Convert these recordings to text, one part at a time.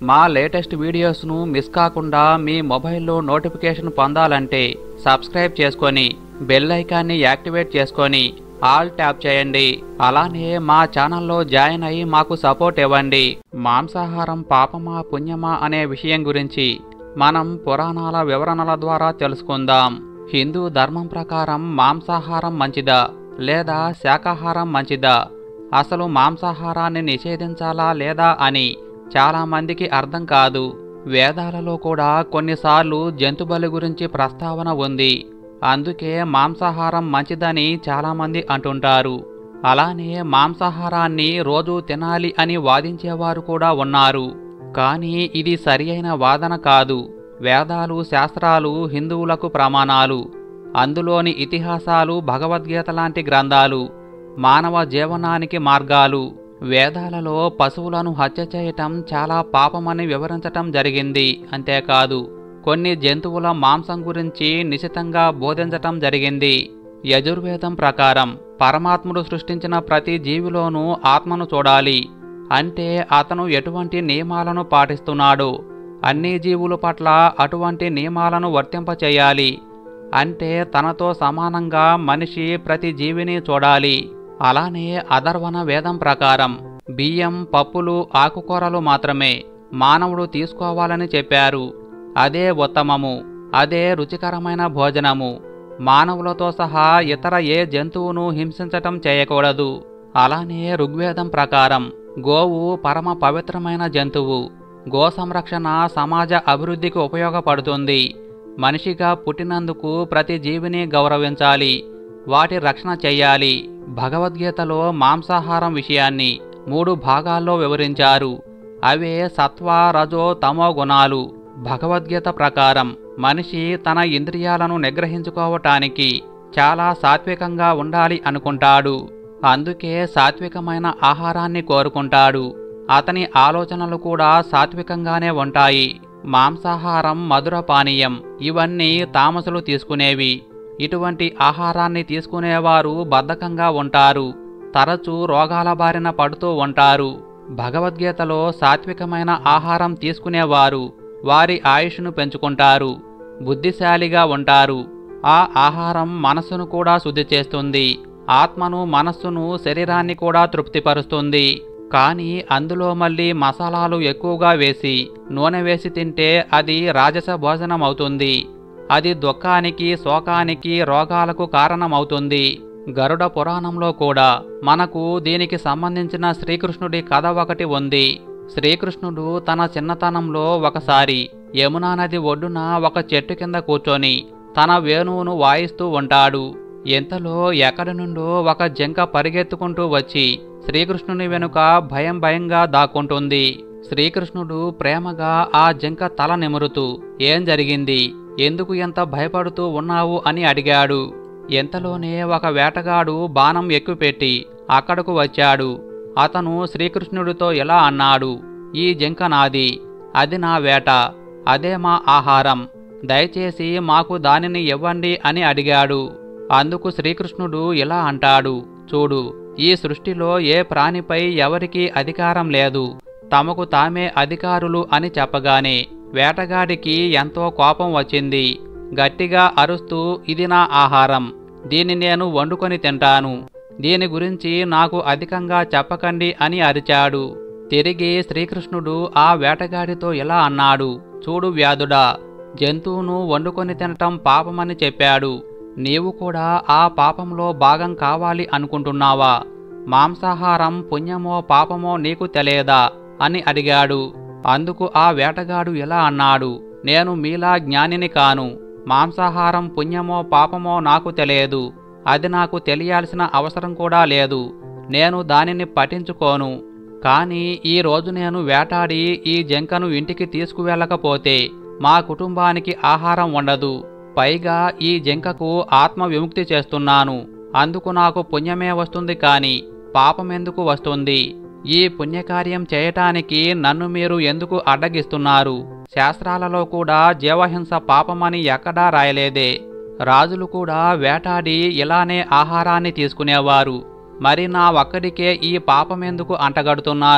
మా latest వీడియోస్ను miss కాకుండా మీ మొబైల్లో నోటిఫికేషన్ పొందాలంటే సబ్స్క్రైబ్ చేసుకొని బెల్ ఐకాన్ని యాక్టివేట్ చేసుకొని ఆల్ ట్యాప్ చేయండి అలానే మా ఛానల్లో జాయిన్ అయ్యి మాకు సపోర్ట్ ఇవ్వండి మాంసాహారం పాపమా పుణ్యమా అనే విషయం గురించి మనం పురాణాల వివరణల ద్వారా తెలుసుకుందాం హిందూ ధర్మం ప్రకారం మాంసాహారం మంచిదా లేదా శాకాహారం మంచిదా అసలు మాంసాహారాన్ని నిషేధించాలా లేదా అని చాలా మందికి అర్థం కాదు వేదాలలో కూడా కొన్నిసార్లు జంతుబలి గురించి ప్రస్తావన ఉంది అందుకే మాంసాహారం మంచిదని చాలామంది అంటుంటారు అలానే మాంసాహారాన్ని రోజు తినాలి అని వాదించేవారు కూడా ఉన్నారు కానీ ఇది సరి అయిన వాదన కాదు వేదాలు శాస్త్రాలు హిందువులకు ప్రమాణాలు అందులోని ఇతిహాసాలు భగవద్గీత లాంటి గ్రంథాలు మానవ జీవనానికి మార్గాలు వేదాలలో పశువులను హత్య చేయటం చాలా పాపమని వివరించటం జరిగింది అంతేకాదు కొన్ని జంతువుల మాంసం గురించి నిశితంగా బోధించటం జరిగింది యజుర్వేదం ప్రకారం పరమాత్ముడు సృష్టించిన ప్రతి జీవిలోనూ ఆత్మను చూడాలి అంటే అతను ఎటువంటి నియమాలను పాటిస్తున్నాడో అన్ని జీవుల పట్ల అటువంటి నియమాలను వర్తింపచేయాలి అంటే తనతో సమానంగా మనిషి ప్రతి జీవిని చూడాలి అలానే అధర్వణ వేదం ప్రకారం బియ్యం పప్పులు ఆకుకూరలు మాత్రమే మానవుడు తీసుకోవాలని చెప్పారు అదే ఉత్తమము అదే రుచికరమైన భోజనము మానవులతో సహా ఇతర ఏ జంతువును హింసించటం చేయకూడదు అలానే ఋగ్వేదం ప్రకారం గోవు పరమ పవిత్రమైన జంతువు గో సంరక్షణ సమాజ అభివృద్ధికి ఉపయోగపడుతుంది మనిషిగా పుట్టినందుకు ప్రతి జీవిని గౌరవించాలి వాటి రక్షణ చెయ్యాలి భగవద్గీతలో మాంసాహారం విషయాన్ని మూడు భాగాల్లో వివరించారు అవే సత్వ రజో తమో గుణాలు భగవద్గీత ప్రకారం మనిషి తన ఇంద్రియాలను నిగ్రహించుకోవటానికి చాలా సాత్వికంగా ఉండాలి అనుకుంటాడు అందుకే సాత్వికమైన ఆహారాన్ని కోరుకుంటాడు అతని ఆలోచనలు కూడా సాత్వికంగానే ఉంటాయి మాంసాహారం మధుర పానీయం ఇవన్నీ తామసులు తీసుకునేవి ఇటువంటి ఆహారాన్ని తీసుకునేవారు బద్ధకంగా ఉంటారు తరచూ రోగాల బారిన పడుతూ ఉంటారు భగవద్గీతలో సాత్వికమైన ఆహారం తీసుకునేవారు వారి ఆయుష్ను పెంచుకుంటారు బుద్ధిశాలిగా ఉంటారు ఆ ఆహారం మనస్సును కూడా శుద్ధి చేస్తుంది ఆత్మను మనస్సును శరీరాన్ని కూడా తృప్తిపరుస్తుంది కానీ అందులో మళ్ళీ మసాలాలు ఎక్కువగా వేసి నూనె వేసి తింటే అది రాజస భోజనం అవుతుంది అది దుఃఖానికి శోకానికి రోగాలకు కారణమవుతుంది గరుడ పురాణంలో కూడా మనకు దీనికి సంబంధించిన శ్రీకృష్ణుడి కథ ఒకటి ఉంది శ్రీకృష్ణుడు తన చిన్నతనంలో ఒకసారి యమునా నది ఒడ్డున ఒక చెట్టు కింద కూర్చొని తన వేణువును వాయిస్తూ ఉంటాడు ఎంతలో ఎక్కడి నుండో ఒక జింక పరిగెత్తుకుంటూ వచ్చి శ్రీకృష్ణుని వెనుక భయం భయంగా దాక్కుంటుంది శ్రీకృష్ణుడు ప్రేమగా ఆ జింక తల నిమురుతూ ఏం జరిగింది ఎందుకు ఎంత భయపడుతూ ఉన్నావు అని అడిగాడు ఎంతలోనే ఒక వేటగాడు బాణం ఎక్కుపెట్టి అక్కడకు వచ్చాడు అతను శ్రీకృష్ణుడితో ఇలా అన్నాడు ఈ జింక నాది అది నా వేట అదే మా ఆహారం దయచేసి మాకు దానిని ఇవ్వండి అని అడిగాడు అందుకు శ్రీకృష్ణుడు ఇలా అంటాడు చూడు ఈ సృష్టిలో ఏ ప్రాణిపై ఎవరికీ అధికారం లేదు తమకు తామే అధికారులు అని చెప్పగానే వేటగాడికి ఎంతో కోపం వచ్చింది గట్టిగా అరుస్తూ ఇది నా ఆహారం దీన్ని నేను వండుకొని తింటాను దీని గురించి నాకు అధికంగా చెప్పకండి అని అరిచాడు తిరిగి శ్రీకృష్ణుడు ఆ వేటగాడితో ఇలా అన్నాడు చూడు వ్యాధుడా జంతువును వండుకొని తినటం పాపమని చెప్పాడు నీవు కూడా ఆ పాపంలో భాగం కావాలి అనుకుంటున్నావా మాంసాహారం పుణ్యమో పాపమో నీకు తెలియదా అని అడిగాడు అందుకు ఆ వేటగాడు ఇలా అన్నాడు నేను మీలా జ్ఞానిని కాను మాంసాహారం పుణ్యమో పాపమో నాకు తెలియదు అది నాకు తెలియాల్సిన అవసరం కూడా లేదు నేను దానిని పఠించుకోను కానీ ఈ రోజు నేను వేటాడి ఈ జంకను ఇంటికి తీసుకువెళ్ళకపోతే మా కుటుంబానికి ఆహారం ఉండదు పైగా ఈ జింకకు ఆత్మ విముక్తి చేస్తున్నాను అందుకు నాకు పుణ్యమే వస్తుంది కాని పాపమెందుకు వస్తుంది ఈ పుణ్యకార్యం చేయటానికి నన్ను మీరు ఎందుకు అడ్డగిస్తున్నారు శాస్త్రాలలో కూడా జీవహింస పాపమని ఎక్కడా రాయలేదే రాజులు కూడా వేటాడి ఇలానే ఆహారాన్ని తీసుకునేవారు మరి నా ఒక్కడికే ఈ పాపమెందుకు అంటగడుతున్నారు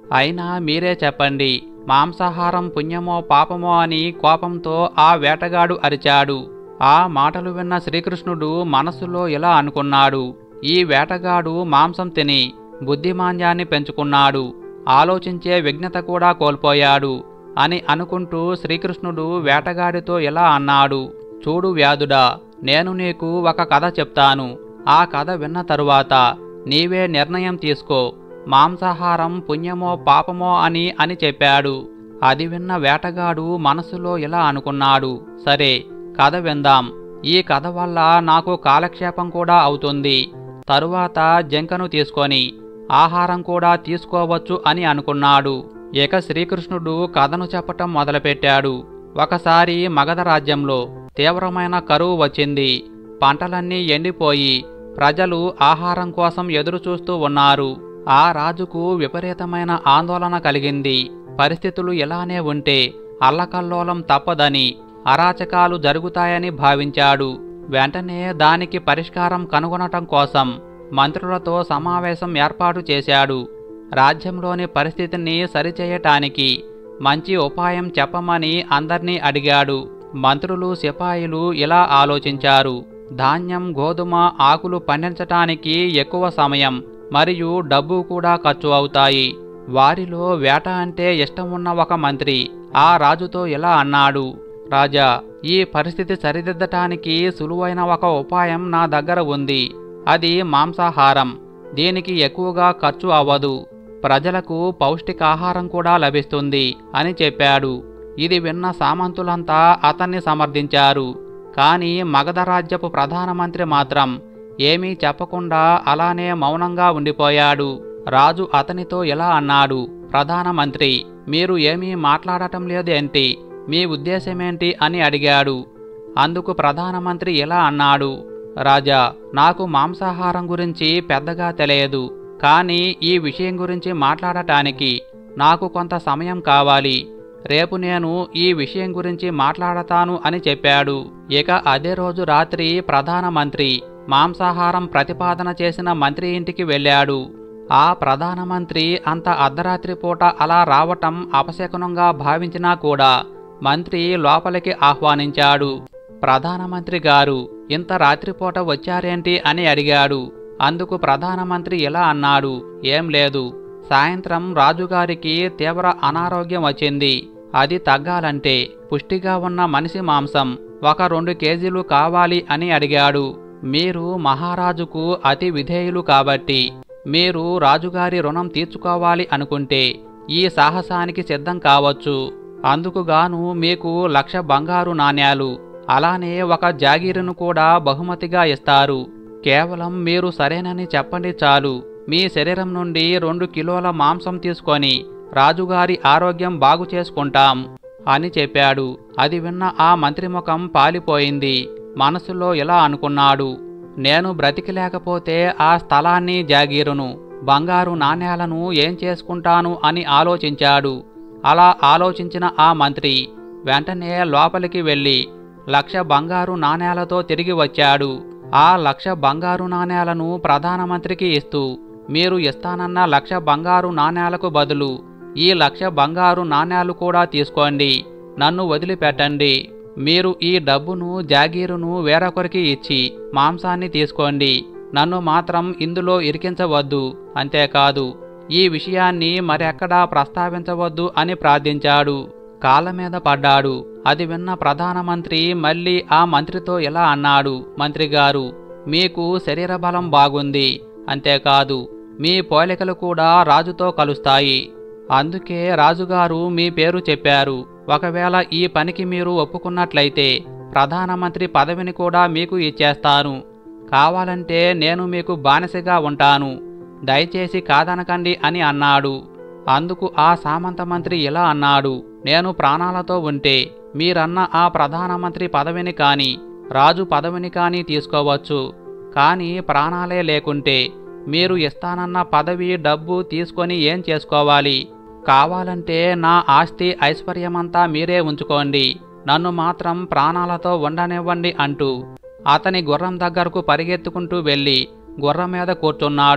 అయినా మీరే చెప్పండి మాంసాహారం పుణ్యమో పాపమో అని కోపంతో ఆ వేటగాడు అరిచాడు ఆ మాటలు విన్న శ్రీకృష్ణుడు మనస్సులో ఇలా అనుకున్నాడు ఈ వేటగాడు మాంసం తిని బుద్ధిమాంద్యాన్ని పెంచుకున్నాడు ఆలోచించే విజ్ఞత కూడా కోల్పోయాడు అని అనుకుంటూ శ్రీకృష్ణుడు వేటగాడితో ఇలా అన్నాడు చూడు వ్యాధుడా నేను నీకు ఒక కథ చెప్తాను ఆ కథ విన్న తరువాత నీవే నిర్ణయం తీసుకో మాంసాహారం పుణ్యమో పాపమో అని అని చెప్పాడు అది విన్న వేటగాడు మనసులో ఇలా అనుకున్నాడు సరే కథ విందాం ఈ కథ వల్ల నాకు కాలక్షేపం కూడా అవుతుంది తరువాత జంకను తీసుకొని ఆహారం కూడా తీసుకోవచ్చు అని అనుకున్నాడు ఇక శ్రీకృష్ణుడు కథను చెప్పటం మొదలుపెట్టాడు ఒకసారి మగధ రాజ్యంలో తీవ్రమైన కరువు వచ్చింది పంటలన్నీ ఎండిపోయి ప్రజలు ఆహారం కోసం ఎదురుచూస్తూ ఉన్నారు ఆ రాజుకు విపరీతమైన ఆందోళన కలిగింది పరిస్థితులు ఇలానే ఉంటే అల్లకల్లోలం తప్పదని అరాచకాలు జరుగుతాయని భావించాడు వెంటనే దానికి పరిష్కారం కనుగొనటం కోసం మంత్రులతో సమావేశం ఏర్పాటు చేశాడు రాజ్యంలోని పరిస్థితిని సరిచేయటానికి మంచి ఉపాయం చెప్పమని అందర్నీ అడిగాడు మంత్రులు సిపాయిలు ఇలా ఆలోచించారు ధాన్యం గోధుమ ఆకులు పండించటానికి ఎక్కువ సమయం మరియు డబ్బు కూడా ఖర్చు అవుతాయి వారిలో వేట అంటే ఇష్టం ఉన్న ఒక మంత్రి ఆ రాజుతో ఇలా అన్నాడు రాజా ఈ పరిస్థితి సరిదిద్దటానికి సులువైన ఒక ఉపాయం నా దగ్గర ఉంది అది మాంసాహారం దీనికి ఎక్కువగా ఖర్చు అవ్వదు ప్రజలకు పౌష్టికాహారం కూడా లభిస్తుంది అని చెప్పాడు ఇది విన్న సామంతులంతా అతన్ని సమర్థించారు కానీ మగధ రాజ్యపు ప్రధానమంత్రి మాత్రం ఏమీ చెప్పకుండా అలానే మౌనంగా ఉండిపోయాడు రాజు అతనితో ఇలా అన్నాడు ప్రధానమంత్రి మీరు ఏమీ మాట్లాడటం లేదేంటి మీ ఉద్దేశమేంటి అని అడిగాడు అందుకు ప్రధానమంత్రి ఇలా అన్నాడు రాజా నాకు మాంసాహారం గురించి పెద్దగా తెలియదు కానీ ఈ విషయం గురించి మాట్లాడటానికి నాకు కొంత సమయం కావాలి రేపు నేను ఈ విషయం గురించి మాట్లాడతాను అని చెప్పాడు ఇక అదే రోజు రాత్రి ప్రధానమంత్రి మాంసాహారం ప్రతిపాదన చేసిన మంత్రి ఇంటికి వెళ్ళాడు ఆ ప్రధానమంత్రి అంత అర్ధరాత్రి పూట అలా రావటం అపశకునంగా భావించినా కూడా మంత్రి లోపలికి ఆహ్వానించాడు ప్రధానమంత్రి గారు ఇంత రాత్రిపూట వచ్చారేంటి అని అడిగాడు అందుకు ప్రధానమంత్రి ఇలా అన్నాడు ఏం లేదు సాయంత్రం రాజుగారికి తీవ్ర అనారోగ్యం వచ్చింది అది తగ్గాలంటే పుష్టిగా ఉన్న మనిషి మాంసం ఒక రెండు కేజీలు కావాలి అని అడిగాడు మీరు మహారాజుకు అతి విధేయులు కాబట్టి మీరు రాజుగారి రుణం తీర్చుకోవాలి అనుకుంటే ఈ సాహసానికి సిద్ధం కావచ్చు అందుకుగాను మీకు లక్ష బంగారు నాణ్యాలు అలానే ఒక జాగీరును కూడా బహుమతిగా ఇస్తారు కేవలం మీరు సరేనని చెప్పండి చాలు మీ శరీరం నుండి రెండు కిలోల మాంసం తీసుకొని రాజుగారి ఆరోగ్యం బాగు చేసుకుంటాం అని చెప్పాడు అది విన్న ఆ మంత్రి ముఖం పాలిపోయింది మనసులో ఇలా అనుకున్నాడు నేను బ్రతికి లేకపోతే ఆ స్థలాన్ని జాగీరును బంగారు నాణ్యాలను ఏం చేసుకుంటాను అని ఆలోచించాడు అలా ఆలోచించిన ఆ మంత్రి వెంటనే లోపలికి వెళ్ళి లక్ష బంగారు నాణేలతో తిరిగి వచ్చాడు ఆ లక్ష బంగారు నాణేలను ప్రధానమంత్రికి ఇస్తూ మీరు ఇస్తానన్న లక్ష బంగారు నాణేలకు బదులు ఈ లక్ష బంగారు నాణేలు కూడా తీసుకోండి నన్ను వదిలిపెట్టండి మీరు ఈ డబ్బును జాగీరును వేరొకరికి ఇచ్చి మాంసాన్ని తీసుకోండి నన్ను మాత్రం ఇందులో ఇరికించవద్దు అంతేకాదు ఈ విషయాన్ని మరెక్కడా ప్రస్తావించవద్దు అని ప్రార్థించాడు కాళ్ళ మీద పడ్డాడు అది విన్న ప్రధానమంత్రి మళ్ళీ ఆ మంత్రితో ఇలా అన్నాడు మంత్రిగారు మీకు శరీర బలం బాగుంది అంతేకాదు మీ పోలికలు కూడా రాజుతో కలుస్తాయి అందుకే రాజుగారు మీ పేరు చెప్పారు ఒకవేళ ఈ పనికి మీరు ఒప్పుకున్నట్లయితే ప్రధానమంత్రి పదవిని కూడా మీకు ఇచ్చేస్తాను కావాలంటే నేను మీకు బానిసగా ఉంటాను దయచేసి కాదనకండి అని అన్నాడు అందుకు ఆ సామంత మంత్రి ఇలా అన్నాడు నేను ప్రాణాలతో ఉంటే మీరన్న ఆ ప్రధానమంత్రి పదవిని కాని రాజు పదవిని కానీ తీసుకోవచ్చు కానీ ప్రాణాలే లేకుంటే మీరు ఇస్తానన్న పదవి డబ్బు తీసుకొని ఏం చేసుకోవాలి కావాలంటే నా ఆస్తి ఐశ్వర్యమంతా మీరే ఉంచుకోండి నన్ను మాత్రం ప్రాణాలతో ఉండనివ్వండి అంటూ అతని గుర్రం దగ్గరకు పరిగెత్తుకుంటూ వెళ్ళి గుర్రం మీద కూర్చున్నాడు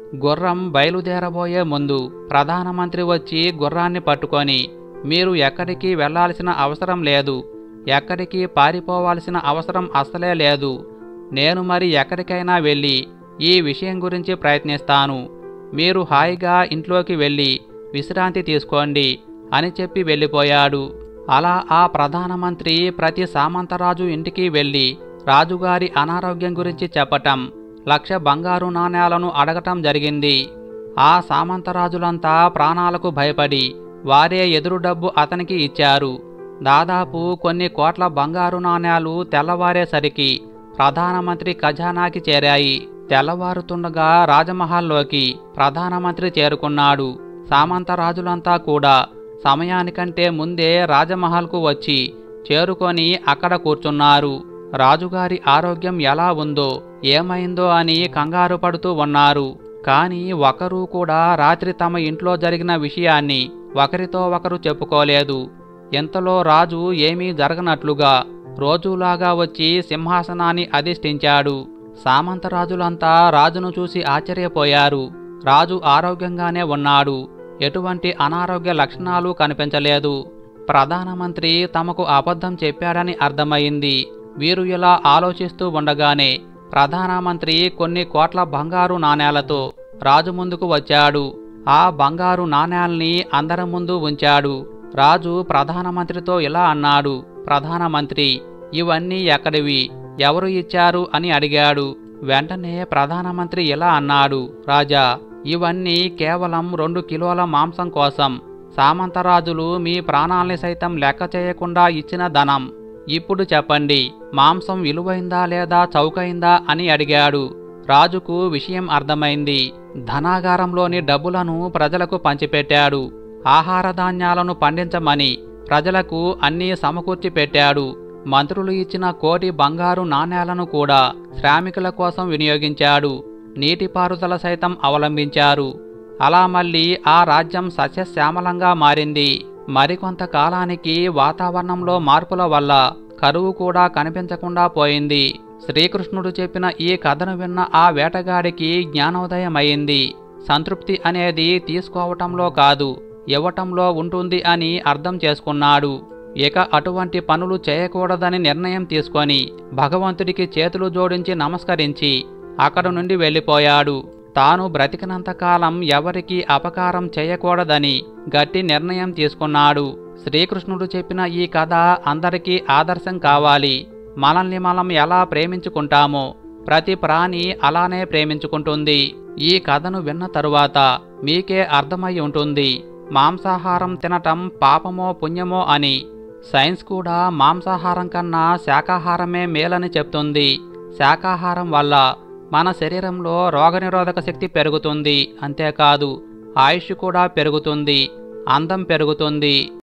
గుర్రం బయలుదేరబోయే ముందు ప్రధానమంత్రి వచ్చి గుర్రాన్ని పట్టుకొని మీరు ఎక్కడికి వెళ్ళాల్సిన అవసరం లేదు ఎక్కడికి పారిపోవాల్సిన అవసరం అస్సలే లేదు నేను మరి ఎక్కడికైనా వెళ్ళి ఈ విషయం గురించి ప్రయత్నిస్తాను మీరు హాయిగా ఇంట్లోకి వెళ్ళి విశ్రాంతి తీసుకోండి అని చెప్పి వెళ్ళిపోయాడు అలా ఆ ప్రధానమంత్రి ప్రతి సామంతరాజు ఇంటికి వెళ్ళి రాజుగారి అనారోగ్యం గురించి చెప్పటం లక్ష బంగారు నాణేలను అడగటం జరిగింది ఆ సామంతరాజులంతా ప్రాణాలకు భయపడి వారే ఎదురు డబ్బు అతనికి ఇచ్చారు దాదాపు కొన్ని కోట్ల బంగారు నాణేలు తెల్లవారేసరికి ప్రధానమంత్రి ఖజానాకి చేరాయి తెల్లవారుతుండగా రాజమహల్లోకి ప్రధానమంత్రి చేరుకున్నాడు సామంతరాజులంతా కూడా సమయానికంటే ముందే రాజమహల్కు వచ్చి చేరుకొని అక్కడ కూర్చున్నారు రాజుగారి ఆరోగ్యం ఎలా ఉందో ఏమైందో అని కంగారు పడుతూ ఉన్నారు కానీ ఒకరూ కూడా రాత్రి తమ ఇంట్లో జరిగిన విషయాన్ని ఒకరితో ఒకరు చెప్పుకోలేదు ఇంతలో రాజు ఏమీ జరగనట్లుగా రోజులాగా వచ్చి సింహాసనాన్ని అధిష్ఠించాడు సామంతరాజులంతా రాజును చూసి ఆశ్చర్యపోయారు రాజు ఆరోగ్యంగానే ఉన్నాడు ఎటువంటి అనారోగ్య లక్షణాలు కనిపించలేదు ప్రధానమంత్రి తమకు అబద్ధం చెప్పాడని అర్థమైంది వీరు ఇలా ఆలోచిస్తూ ఉండగానే ప్రధానమంత్రి కొన్ని కోట్ల బంగారు నాణేలతో రాజు ముందుకు వచ్చాడు ఆ బంగారు నాణేల్ని అందరి ముందు ఉంచాడు రాజు ప్రధానమంత్రితో ఇలా అన్నాడు ప్రధానమంత్రి ఇవన్నీ ఎక్కడివి ఎవరు ఇచ్చారు అని అడిగాడు వెంటనే ప్రధానమంత్రి ఇలా అన్నాడు రాజా ఇవన్నీ కేవలం రెండు కిలోల మాంసం కోసం సామంతరాజులు మీ ప్రాణాల్ని సైతం లెక్క చేయకుండా ఇచ్చిన ధనం ఇప్పుడు చెప్పండి మాంసం విలువైందా లేదా చౌకైందా అని అడిగాడు రాజుకు విషయం అర్థమైంది ధనాగారంలోని డబ్బులను ప్రజలకు పంచిపెట్టాడు ఆహార ధాన్యాలను పండించమని ప్రజలకు అన్నీ సమకూర్చి పెట్టాడు మంత్రులు ఇచ్చిన కోటి బంగారు నాణేలను కూడా శ్రామికుల కోసం వినియోగించాడు నీటిపారుదల సైతం అవలంబించారు అలా మళ్ళీ ఆ రాజ్యం సస్యశ్యామలంగా మారింది మరికొంత కాలానికి వాతావరణంలో మార్పుల వల్ల కరువు కూడా కనిపించకుండా పోయింది శ్రీకృష్ణుడు చెప్పిన ఈ కథను విన్న ఆ వేటగాడికి జ్ఞానోదయమైంది సంతృప్తి అనేది తీసుకోవటంలో కాదు ఇవ్వటంలో ఉంటుంది అని అర్థం చేసుకున్నాడు ఇక అటువంటి పనులు చేయకూడదని నిర్ణయం తీసుకొని భగవంతుడికి చేతులు జోడించి నమస్కరించి అక్కడ నుండి వెళ్ళిపోయాడు తాను బ్రతికినంత కాలం ఎవరికి అపకారం చేయకూడదని గట్టి నిర్ణయం తీసుకున్నాడు శ్రీకృష్ణుడు చెప్పిన ఈ కథ అందరికీ ఆదర్శం కావాలి మనల్ని మనం ఎలా ప్రేమించుకుంటామో ప్రతి ప్రాణి అలానే ప్రేమించుకుంటుంది ఈ కథను విన్న తరువాత మీకే అర్థమై ఉంటుంది మాంసాహారం తినటం పాపమో పుణ్యమో అని సైన్స్ కూడా మాంసాహారం కన్నా శాకాహారమే మేలని చెప్తుంది శాకాహారం వల్ల మన శరీరంలో రోగనిరోధక శక్తి పెరుగుతుంది అంతేకాదు ఆయుష్ కూడా పెరుగుతుంది అందం పెరుగుతుంది